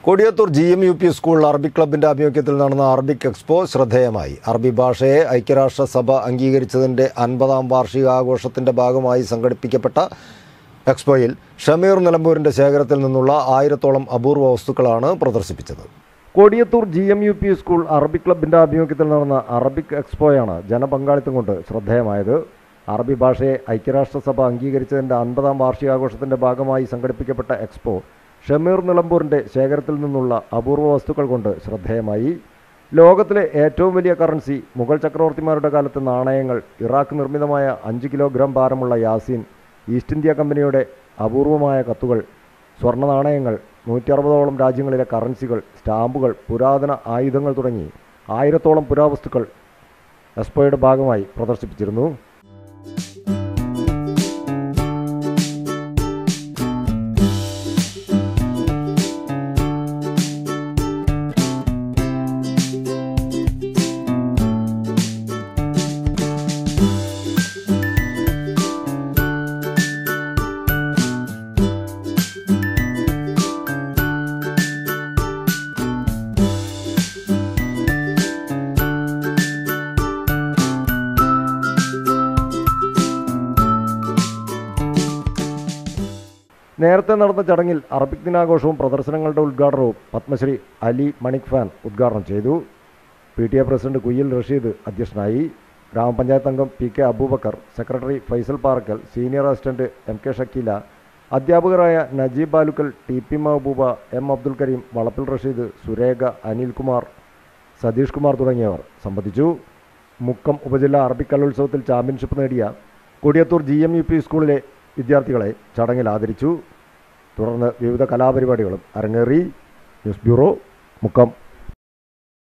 Kodiyathur G M U P school Arabic ക്ലബിന്റെ ആഭിമുഖ്യത്തിൽ നടന്ന അറബിക് എക്സ്പോ ശ്രദ്ധേയമായി അറബി ഭാഷയെ ഐക്യരാഷ്ട്രസഭ അംഗീകരിച്ചതിന്റെ അൻപതാം വാർഷികാഘോഷത്തിന്റെ ഭാഗമായി സംഘടിപ്പിക്കപ്പെട്ട എക്സ്പോയിൽ ഷമീർ നിലമ്പൂരിന്റെ ശേഖരത്തിൽ നിന്നുള്ള ആയിരത്തോളം അപൂർവ വസ്തുക്കളാണ് പ്രദർശിപ്പിച്ചത് Kodiyathur G M U P school Arabic ക്ലബിന്റെ ആഭിമുഖ്യത്തിൽ നടന്ന അറബിക് എക്സ്പോയാണ് ജനപങ്കാളിത്തം കൊണ്ട് ശ്രദ്ധേയമായത് അറബി ഭാഷയെ ഐക്യരാഷ്ട്രസഭ അംഗീകരിച്ചതിന്റെ അൻപതാം വാർഷികാഘോഷത്തിന്റെ ഭാഗമായി സംഘടിപ്പിക്കപ്പെട്ട എക്സ്പോ ഷമീർ നിലമ്പൂരിന്റെ ശേഖരത്തിൽ നിന്നുള്ള അപൂർവ വസ്തുക്കൾ കൊണ്ട് ശ്രദ്ധേയമായി ലോകത്തിലെ ഏറ്റവും വലിയ കറൻസി മുഗൾ ചക്രവർത്തിമാരുടെ കാലത്തെ നാണയങ്ങൾ ഇറാഖ് നിർമ്മിതമായ അഞ്ച് കിലോഗ്രാം ഭാരമുള്ള യാസീൻ ഈസ്റ്റ് ഇന്ത്യ കമ്പനിയുടെ അപൂർവമായ കത്തുകൾ സ്വർണ്ണ നാണയങ്ങൾ നൂറ്റി അറുപതോളം രാജ്യങ്ങളിലെ കറൻസികൾ സ്റ്റാമ്പുകൾ പുരാതന ആയുധങ്ങൾ തുടങ്ങി ആയിരത്തോളം പുരാവസ്തുക്കൾ എക്സ്പോയുടെ ഭാഗമായി പ്രദർശിപ്പിച്ചിരുന്നു നേരത്തെ നടന്ന ചടങ്ങിൽ അറബിക് ദിനാഘോഷവും പ്രദർശനങ്ങളുടെ ഉദ്ഘാടനവും പത്മശ്രീ അലി മണിക് ഫാൻ ഉദ്ഘാടനം ചെയ്തു P T A president Kuyyil Rasheed അധ്യക്ഷനായി ഗ്രാമപഞ്ചായത്ത് അംഗം P K Aboobacker secretary Faisal Parakkal senior assistant M K Shakeela അധ്യാപകരായ Najeeb Balukkal T P Mahbooba M Abdul Kareem Valappil Rasheed Surekha Anilkumar Satheesh Kumar തുടങ്ങിയവർ സംബന്ധിച്ചു മുക്കം ഉപജില്ലാ അറബിക് കലോത്സവത്തിൽ ചാമ്പ്യൻഷിപ്പ് നേടിയ Kodiyathur G M U P സ്കൂളിലെ വിദ്യാർത്ഥികളെ ചടങ്ങിൽ ആദരിച്ചു തുടർന്ന് വിവിധ കലാപരിപാടികളും അരങ്ങേറി ന്യൂസ് ബ്യൂറോ മുക്കം